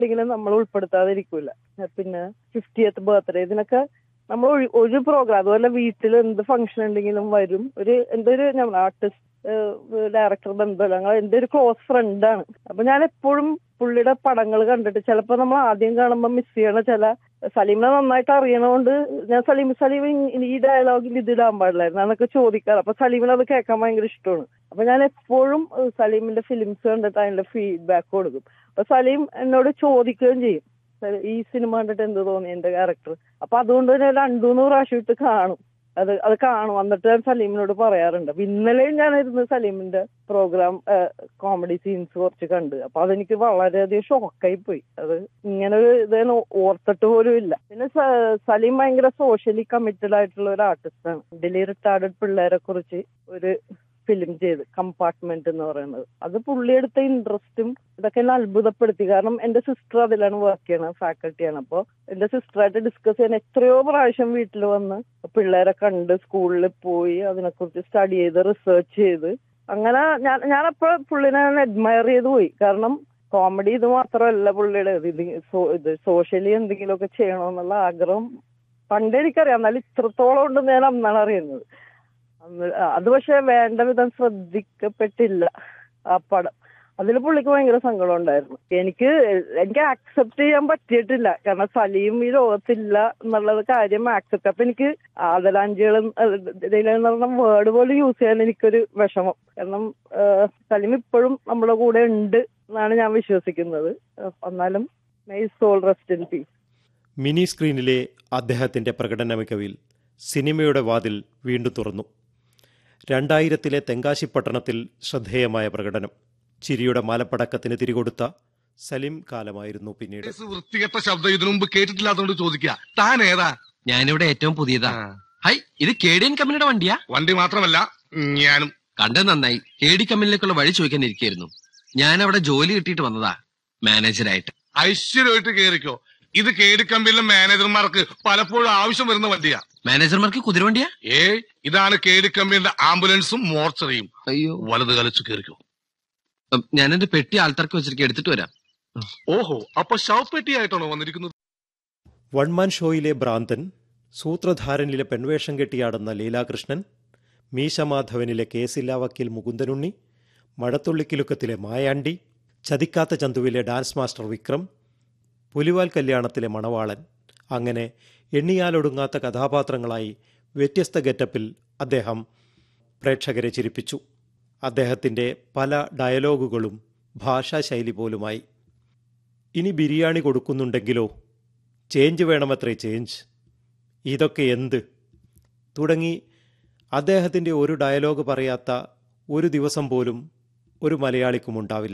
എന്തെങ്കിലും നമ്മൾ ഉൾപ്പെടുത്താതിരിക്കൂല പിന്നെ ഫിഫ്റ്റിയത്ത് ബർത്ത്ഡേ ഇതിനൊക്കെ നമ്മൾ ഒരു- ഒരു പ്രോഗ്രാം അതുപോലെ വീട്ടിൽ എന്ത് ഫംഗ്ഷൻ ഉണ്ടെങ്കിലും വരും ഒരു എന്തൊരു നമ്മൾ ആർട്ടിസ്റ്റ് ഡയറക്ടർ ബന്ധമല്ല ഞങ്ങൾ എന്റെ ഒരു ക്ലോസ് ഫ്രണ്ടാണ് അപ്പൊ ഞാൻ എപ്പോഴും പുള്ളിയുടെ പടങ്ങൾ കണ്ടിട്ട് ചിലപ്പോ നമ്മൾ ആദ്യം കാണുമ്പോൾ മിസ് ചെയ്യണ ചില സലീമിനെ നന്നായിട്ട് അറിയണോണ്ട് ഞാൻ സലീം സലീം ഇ- ഈ ഡയലോഗിൽ ഇത് ഇടാൻ പാടില്ലായിരുന്നു എന്നൊക്കെ ചോദിക്കാറ് അപ്പൊ സലീമിന് അത് കേൾക്കാൻ ഭയങ്കര ഇഷ്ടമാണ് അപ്പൊ ഞാൻ എപ്പോഴും ഏഹ്, സലീമിന്റെ ഫിലിംസ് കണ്ടിട്ട് അതിന്റെ ഫീഡ്ബാക്ക് കൊടുക്കും അപ്പൊ സലീം എന്നോട് ചോദിക്കുകയും ചെയ്യും "സലീം, ഈ സിനിമ കണ്ടിട്ട് എന്ത് തോന്നി എന്റെ ക്യാരക്ടർ അപ്പൊ അതുകൊണ്ട് തന്നെ രണ്ടു മൂന്ന് പ്രാവശ്യം ഇട്ട് കാണും അത് അത് കാണും എന്നിട്ട് ഞാൻ സലീമിനോട് പറയാറുണ്ട് അപ്പൊ ഇന്നലെയും ഞാനിരുന്ന് സലീമിന്റെ പ്രോഗ്രാം കോമഡി സീൻസ് കുറച്ച് കണ്ട് അപ്പൊ അതെനിക്ക് വളരെയധികം ഷോക്കായി പോയി അത് ഇങ്ങനെ ഒരു ഇത് ഞാൻ ഓർത്തിട്ട് പോലും ഇല്ല പിന്നെ സ- സലീം ഭയങ്കര സോഷ്യലി കമ്മിറ്റഡ് ആയിട്ടുള്ള ഒരു ആർട്ടിസ്റ്റാണ് ഡെലി റിട്ടയർഡ് പിള്ളേരെ കുറിച്ച് ഒരു ഫിലിം ചെയ്ത് കമ്പാർട്ട്മെന്റ് എന്ന് പറയുന്നത് അത് പുള്ളിയെടുത്ത ഇൻട്രസ്റ്റും ഇതൊക്കെ എന്നെ അത്ഭുതപ്പെടുത്തി കാരണം എന്റെ സിസ്റ്റർ അതിലാണ് വർക്ക് ചെയ്യണത് ഫാക്കൽറ്റിയാണ് അപ്പോൾ എന്റെ സിസ്റ്ററായിട്ട് ഡിസ്കസ് ചെയ്യാൻ എത്രയോ പ്രാവശ്യം വീട്ടിൽ വന്ന് പിള്ളേരെ കണ്ട് സ്കൂളിൽ പോയി അതിനെക്കുറിച്ച് സ്റ്റഡി ചെയ്ത് റിസർച്ച് ചെയ്ത് അങ്ങനെ ഞാൻ ഞാനപ്പോൾ പുള്ളിനെ അഡ്മയർ ചെയ്ത് പോയി കാരണം കോമഡി ഇത് മാത്രമല്ല പുള്ളിയുടെ ഇത് ഇത് സോ- ഇത് സോഷ്യലി എന്തെങ്കിലുമൊക്കെ ചെയ്യണമെന്നുള്ള ആഗ്രഹം പണ്ടേ എനിക്കറിയാം എന്നാലും ഇത്രത്തോളം ഉണ്ടെന്ന് ഞാൻ അന്നാണ് അറിയുന്നത് അന്ന് അത് പക്ഷെ വേണ്ട വിധം ശ്രദ്ധിക്കപ്പെട്ടില്ല ആ പടം അതിൽ പുള്ളിക്ക് ഭയങ്കര സങ്കടം ഉണ്ടായിരുന്നു എനിക്ക് എനിക്ക് ആക്സെപ്റ്റ് ചെയ്യാൻ പറ്റിയിട്ടില്ല കാരണം സലീം ഈ ലോകത്തില്ല എന്നുള്ളത് കാര്യം ആക്സെപ്റ്റ് അപ്പൊ എനിക്ക് ആദരാഞ്ജലികളും ഇതിലെന്ന് പറഞ്ഞ വേർഡ് പോലും യൂസ് ചെയ്യാൻ എനിക്കൊരു വിഷമം കാരണം ആ, സലീം ഇപ്പോഴും നമ്മുടെ കൂടെ ഉണ്ട് എന്നാണ് ഞാൻ വിശ്വസിക്കുന്നത് ആ, എന്നാലും my soul rest in peace mini സ്ക്രീനിലെ അദ്ദേഹത്തിൻ്റെ പ്രകടന മികവിൽ സിനിമയുടെ വാതിൽ വീണ്ടും തുറന്നു രണ്ടായിരത്തിലെ തെങ്കാശി പട്ടണത്തിൽ ശ്രദ്ധേയമായ പ്രകടനം ചിരിയുടെ മലപ്പടക്കത്തിന് തിരികൊടുത്ത സലിം കാലമായിരുന്നു പിന്നീട് കേസ് വൃത്തികെട്ട ശബ്ദം ഇതിനു മുമ്പ് കേട്ടിട്ടില്ലാത്തോണ്ട് ചോദിക്കുക താൻ ഏതാ ഞാനിവിടെ ഏറ്റവും പുതിയതാ ഹൈ ഇത് കേടിയൻ കമ്പനിയുടെ വണ്ടിയാ വണ്ടി മാത്രമല്ല ഞാനും കണ്ടത് നന്നായി കേടി കമ്പനിയിലേക്കുള്ള വഴി ചോദിക്കാൻ ഇരിക്കായിരുന്നു ഞാൻ അവിടെ ജോലി കിട്ടിയിട്ട് വന്നതാ മാനേജരായിട്ട് ഐശ്വര്യമായിട്ട് കേറിക്കോ ഇത് കേടി കമ്പനിയിലെ മാനേജർമാർക്ക് പലപ്പോഴും ആവശ്യം വരുന്ന വണ്ടിയാ മാനേജർമാർക്ക് കുതിരവണ്ടിയാ ഏ ഇതാണ് കേടി കമ്പനിയുടെ ആംബുലൻസും മോർച്ചറിയും അയ്യോ വലത് കലച്ചു കേറിക്കോ ഉം, ഞാൻ എന്റെ പെട്ടി ആൾത്തർക്ക് വെച്ചിരിക്കും എടുത്തിട്ട് വരാം ഓഹോ അപ്പൊ ശവപ്പെട്ടിയായിട്ടാണോ വന്നിരിക്കുന്നത് വൺമാൻ ഷോയിലെ ഭ്രാന്തൻ സൂത്രധാരനിലെ പെൺവേഷം കെട്ടിയാടുന്ന ലീലാകൃഷ്ണൻ മീശമാധവനിലെ കേസില്ലാ വക്കീൽ മുകുന്ദനുണ്ണി മഴത്തുള്ളിക്കിലുക്കത്തിലെ മായാണ്ടി ചതിക്കാത്ത ചന്തുവിലെ ഡാൻസ് മാസ്റ്റർ വിക്രം പുലിവാൽ കല്യാണത്തിലെ മണവാളൻ അങ്ങനെ എണ്ണിയാലൊടുങ്ങാത്ത കഥാപാത്രങ്ങളായി വ്യത്യസ്ത ഗെറ്റപ്പിൽ അദ്ദേഹം പ്രേക്ഷകരെ ചിരിപ്പിച്ചു അദ്ദേഹത്തിൻ്റെ പല ഡയലോഗുകളും ഭാഷാശൈലി പോലുമായി ഇനി ബിരിയാണി കൊടുക്കുന്നുണ്ടെങ്കിലോ ചേഞ്ച് വേണമത്രേ ചേഞ്ച് ഇതൊക്കെ എന്ത് തുടങ്ങി അദ്ദേഹത്തിൻ്റെ ഒരു ഡയലോഗ് പറയാത്ത ഒരു ദിവസം പോലും ഒരു മലയാളിക്കും ഉണ്ടാവില്ല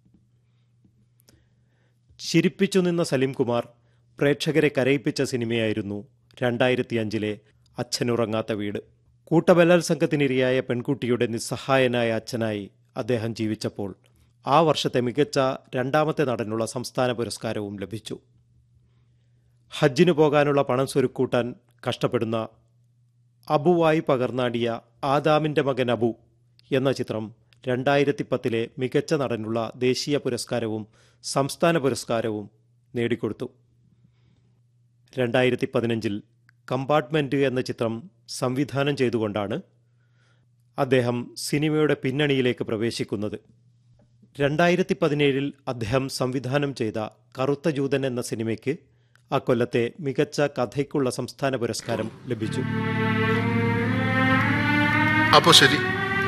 ചിരിപ്പിച്ചു നിന്ന സലീം കുമാർ പ്രേക്ഷകരെ കരയിപ്പിച്ച സിനിമയായിരുന്നു രണ്ടായിരത്തി അഞ്ചിലെ അച്ഛനുറങ്ങാത്ത വീട് കൂട്ടബലാത്സംഗത്തിനിരയായ പെൺകുട്ടിയുടെ നിസ്സഹായനായ അച്ഛനായി അദ്ദേഹം ജീവിച്ചപ്പോൾ ആ വർഷത്തെ മികച്ച രണ്ടാമത്തെ നടനുള്ള സംസ്ഥാന പുരസ്കാരവും ലഭിച്ചു ഹജ്ജിന് പോകാനുള്ള പണം സ്വരുക്കൂട്ടാൻ കഷ്ടപ്പെടുന്ന അബുവായി പകർന്നാടിയ ആദാമിൻ്റെ മകൻ അബു എന്ന ചിത്രം രണ്ടായിരത്തി പത്തിലെ മികച്ച നടനുള്ള ദേശീയ പുരസ്കാരവും സംസ്ഥാന പുരസ്കാരവും നേടിക്കൊടുത്തു രണ്ടായിരത്തി പതിനഞ്ചിൽ കമ്പാർട്ട്മെൻറ്റ് എന്ന ചിത്രം സംവിധാനം ചെയ്തുകൊണ്ടാണ് അദ്ദേഹം സിനിമയുടെ പിന്നണിയിലേക്ക് പ്രവേശിക്കുന്നത് രണ്ടായിരത്തി പതിനേഴിൽ അദ്ദേഹം സംവിധാനം ചെയ്ത കറുത്ത ജൂതൻ എന്ന സിനിമയ്ക്ക് അക്കൊല്ലത്തെ മികച്ച കഥയ്ക്കുള്ള സംസ്ഥാന പുരസ്കാരം ലഭിച്ചു അപ്പൊ ശരി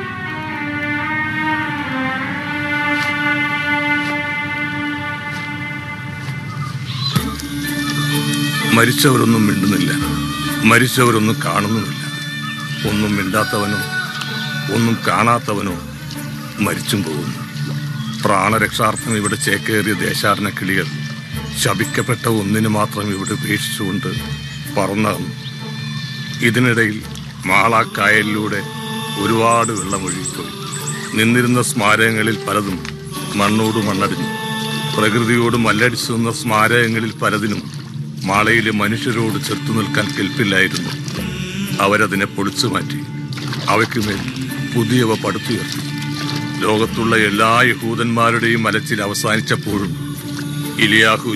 മരിച്ചവരൊന്നും മിണ്ടുന്നില്ല മരിച്ചവരൊന്നും കാണുന്നുമില്ല ഒന്നും മിണ്ടാത്തവനോ ഒന്നും കാണാത്തവനോ മരിച്ചും പോകുന്നു പ്രാണരക്ഷാർത്ഥം ഇവിടെ ചേക്കേറിയ ദേശാടന കിളികൾ ശപിക്കപ്പെട്ട ഒന്നിനു മാത്രം ഇവിടെ ഉപേക്ഷിച്ചുകൊണ്ട് പറന്നകന്നു ഇതിനിടയിൽ മാളാക്കായലിലൂടെ ഒരുപാട് വെള്ളമൊഴുകിപ്പോയി നിന്നിരുന്ന സ്മാരകങ്ങളിൽ പലതും മണ്ണോട് മണ്ണടിഞ്ഞു പ്രകൃതിയോട് മല്ലടിച്ചു നിന്ന സ്മാരകങ്ങളിൽ പലതിനും മാളയിലെ മനുഷ്യരോട് ചെറുത്തു നിൽക്കാൻ കെൽപ്പില്ലായിരുന്നു അവരതിനെ പൊളിച്ചു മാറ്റി അവയ്ക്കുമേൽ പുതിയവ പടുത്തുയർത്തി ലോകത്തുള്ള എല്ലാ യഹൂദന്മാരുടെയും അലച്ചിൽ അവസാനിച്ചപ്പോഴും ഇലിയാഹു